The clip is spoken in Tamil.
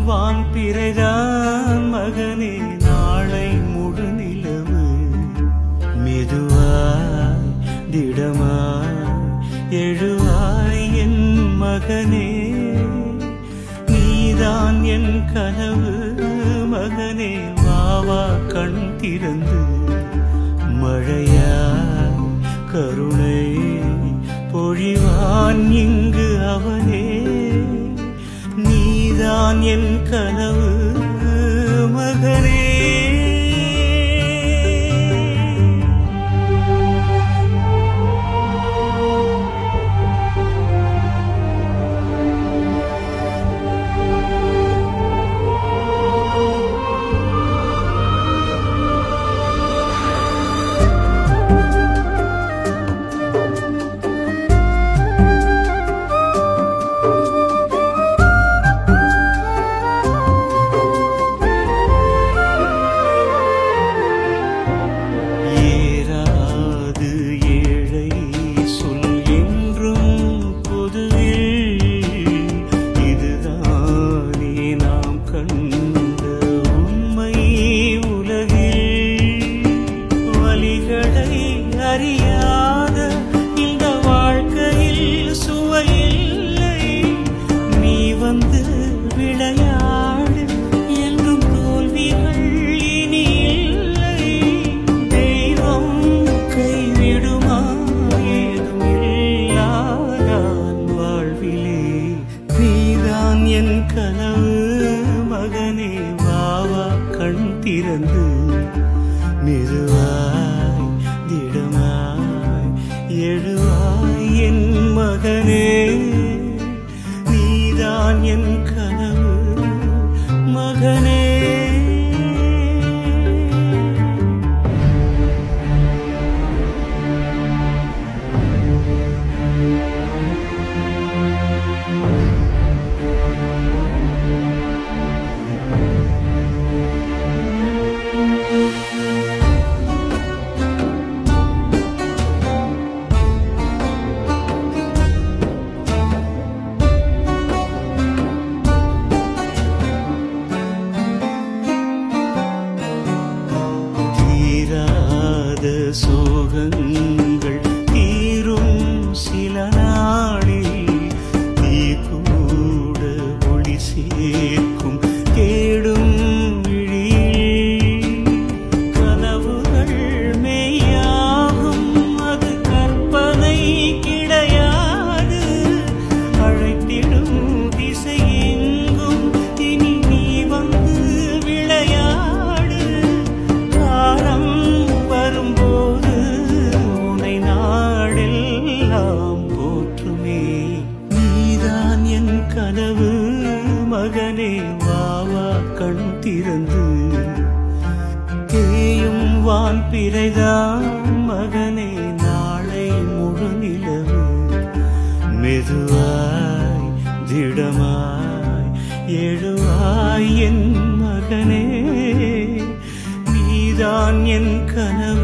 வான் பிறைதான் மகனே நாளை முழு நிலவு மெதுவாய் திடமாய் எழுவாய் என் மகனே நீதான் என் கனவு மகனே வாவா கண் திறந்து மழையாய் கருணை பொழிவான் இங்கு அவனே நீதான் என் கனவு மகனே ஏறாது ஏழை சொல் என்றும் பொதுவில் இதுதானே நாம் கண்ட உண்மை உலகில் வலிகளை அறியாத இந்த வாழ்க்கையில் சுவையில்லை நீ வந்து விளையாடு என்றும் தோல்விகள் இனி இல்லை தெய்வம் கைவிடுமா ஏதும் இல்லாதான் வாழ்விலே நீதான் என் கனவு மகனே வாவா கண் திறந்து மெதுவாய் திடமாய் எழுவாய் என் மகனே நீதான் என் கனவு மகனே தீராத சோகங்கள் தீரும் சில நாளில் நீ கூட ஒளி சேர்க்கும் தேடும் விழியில் கனவுகள் மெய்யாகும் அது கற்பனை கிடையாது அழைத்திடும் திசை எங்கும் இனி நீ வந்து விளையாடு காலம் வரும்போது உனை நாடெல்லாம் போற்றுமே நீதான் என் கனவு மகனே வாவா கண் திறந்து தேயும் வான் பிறைதான் மகனே நாளை முழு நிலவு மெதுவாய் திடமாய் எழுவாய் என் மகனே நீதான் என் கனவு